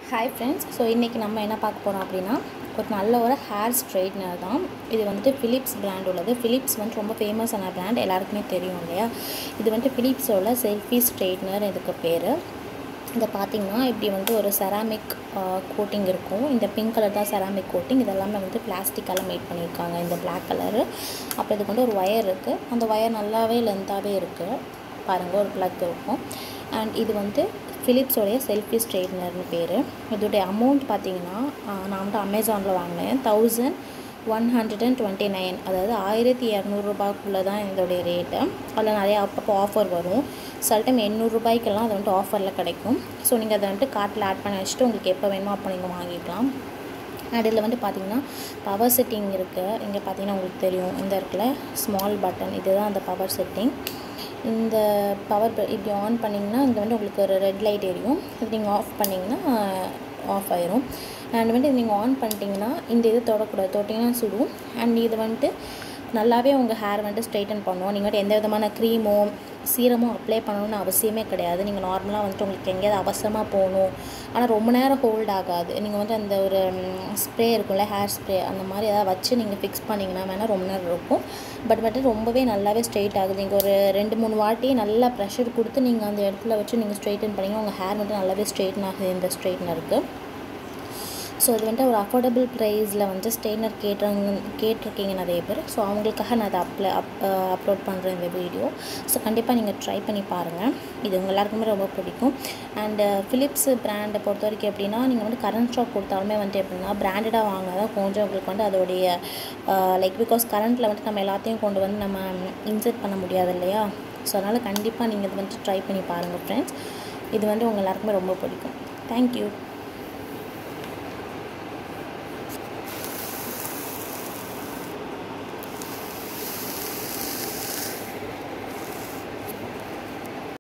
hi friends so இன்றைக்கி நம்ம என்ன பார்க்க போகிறோம் அப்படின்னா ஒரு நல்ல ஒரு ஹேர் ஸ்ட்ரைட்னர் தான் இது வந்துட்டு ஃபிலிப்ஸ் பிராண்ட் உள்ளது ஃபிலிப்ஸ் வந்து ரொம்ப ஃபேமஸான பிராண்ட் எல்லாருக்குமே தெரியும் இல்லையா இது வந்துட்டு ஃபிலிப்ஸோட செல்ஃபி ஸ்ட்ரைட்னர் இதுக்கு பேர் இதை பார்த்தீங்கன்னா இப்படி வந்து ஒரு செராமிக் கோட்டிங் இருக்கும் இந்த பிங்க் கலர் தான் செராமிக் கோட்டிங் இதெல்லாமே வந்து பிளாஸ்டிக்கால் மேட் பண்ணியிருக்காங்க இந்த பிளாக் கலரு அப்புறம் இதுக்கு வந்து ஒரு ஒயர் இருக்குது அந்த ஒயர் நல்லாவே லென்த்தாகவே இருக்குது பாருங்கள் ஒரு ப்ளக் இருக்கும் அண்ட் இது வந்து ஃபிலிப்ஸோடைய செல்ஃபி ஸ்ட்ரெயிட்னர்னு பேர் இதோடைய அமௌண்ட் பார்த்தீங்கன்னா நான் வந்து அமேசானில் வாங்கினேன் thousand one hundred and twenty nine அதாவது ஆயிரத்தி இரநூறுபாக்குள்ளே தான் இதோடைய ரேட்டு அதில் நிறைய அப்பப்போ ஆஃபர் வரும் சில டைம் எண்ணூறுரூபாய்க்கெல்லாம் அது வந்துட்டு ஆஃபரில் கிடைக்கும் ஸோ நீங்கள் அதை வந்துட்டு கார்ட்டில் ஆட் பண்ணி வச்சுட்டு உங்களுக்கு எப்போ வேணுமோ அப்போ நீங்கள் வாங்கிக்கலாம் அண்ட் இதில் வந்து பார்த்தீங்கன்னா பவர் செட்டிங் இருக்குது இங்கே பார்த்தீங்கன்னா உங்களுக்கு தெரியும் இந்த இடத்துல ஸ்மால் பட்டன் இதுதான் அந்த பவர் செட்டிங் இந்த பவர் இப்படி ஆன் பண்ணிங்கன்னா இங்கே வந்து உங்களுக்கு ஒரு ரெட் லைட் எரியும் இது நீங்கள் ஆஃப் பண்ணிங்கன்னா ஆஃப் ஆயிரும் அண்ட் வந்துட்டு நீங்கள் ஆன் பண்ணிட்டீங்கன்னா இந்த இது தொடக்கூடாது தொட்டிங்கன்னா சுடும் அண்ட் இது வந்துட்டு நல்லாவே உங்கள் ஹேர் வந்துட்டு ஸ்ட்ரைட்டன் பண்ணுவோம் நீங்கள் வந்துட்டு எந்த விதமான க்ரீமோ சீரமோ அப்ளை பண்ணணும்னு அவசியமே கிடையாது நீங்கள் நார்மலாக வந்துட்டு உங்களுக்கு எங்கேயாவது அவசரமாக போகணும் ஆனால் ரொம்ப நேரம் ஹோல்ட் ஆகாது நீங்கள் வந்து அந்த ஒரு ஸ்ப்ரே இருக்கும்ல ஹேர் ஸ்ப்ரே அந்த மாதிரி ஏதாவது வச்சு நீங்கள் ஃபிக்ஸ் பண்ணிங்கன்னா வேணால் ரொம்ப நேரம் இருக்கும் பட் வந்துட்டு ரொம்பவே நல்லாவே ஸ்ட்ரைட் ஆகுது நீங்கள் ஒரு ரெண்டு மூணு வாட்டி நல்லா ப்ரெஷர் கொடுத்து நீங்கள் அந்த இடத்துல வச்சு நீங்கள் ஸ்ட்ரைட்டன் பண்ணிங்கன்னா உங்கள் ஹேர் வந்துட்டு நல்லாவே ஸ்ட்ரைட்டன் ஆகுது இந்த ஸ்ட்ரைட்னருக்கு ஸோ இது வந்துட்டு ஒரு அஃபோர்டபுள் ப்ரைஸில் வந்து ஸ்டெய்னர் கேட்டுறாங்க கேட்டிருக்கீங்க நிறைய பேர் ஸோ அவங்களுக்காக நான் அதை அப்ளை அப் அப்லோட் பண்ணுறேன் இந்த வீடியோ ஸோ கண்டிப்பாக நீங்கள் ட்ரை பண்ணி பாருங்கள் இது உங்கள் எல்லாருக்குமே ரொம்ப பிடிக்கும் அண்டு ஃபிலிப்ஸ் பிராண்டை பொறுத்த வரைக்கும் எப்படின்னா நீங்கள் வந்து கரண்ட் ஷாக் கொடுத்தாலுமே வந்துட்டு எப்படின்னா பிராண்டடாக வாங்கினா தான் கொஞ்சம் உங்களுக்கு வந்து அதோடைய லைக் பிகாஸ் கரண்ட்டில் வந்துட்டு நம்ம எல்லாத்தையும் கொண்டு வந்து நம்ம இன்செர்ட் பண்ண முடியாது இல்லையா ஸோ அதனால் கண்டிப்பாக நீங்கள் இது வந்துட்டு ட்ரை பண்ணி பாருங்கள் ஃப்ரெண்ட்ஸ் இது வந்து உங்கள் எல்லாருக்குமே ரொம்ப பிடிக்கும் தேங்க்யூ